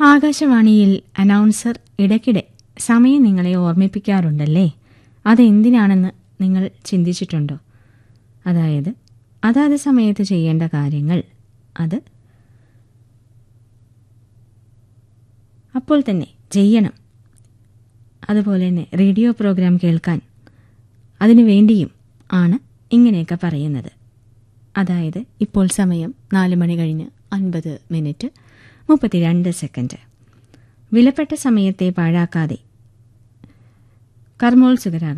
ആകാശവാണിയിൽ അനൗൺസർ ഇടയ്ക്കിടെ സമയം നിങ്ങളെ ഓർമ്മിപ്പിക്കാറുണ്ടല്ലേ അതെന്തിനാണെന്ന് നിങ്ങൾ ചിന്തിച്ചിട്ടുണ്ടോ അതായത് അതാത് സമയത്ത് ചെയ്യേണ്ട കാര്യങ്ങൾ അത് അപ്പോൾ തന്നെ ചെയ്യണം അതുപോലെ തന്നെ റേഡിയോ പ്രോഗ്രാം കേൾക്കാൻ അതിനു വേണ്ടിയും ആണ് ഇങ്ങനെയൊക്കെ പറയുന്നത് അതായത് ഇപ്പോൾ സമയം നാല് മണി കഴിഞ്ഞ് അൻപത് മിനിറ്റ് മുപ്പത്തിരണ്ട് സെക്കൻഡ് വിലപ്പെട്ട സമയത്തെ പാഴാക്കാതെ കർമ്മോത്സുകരാകണം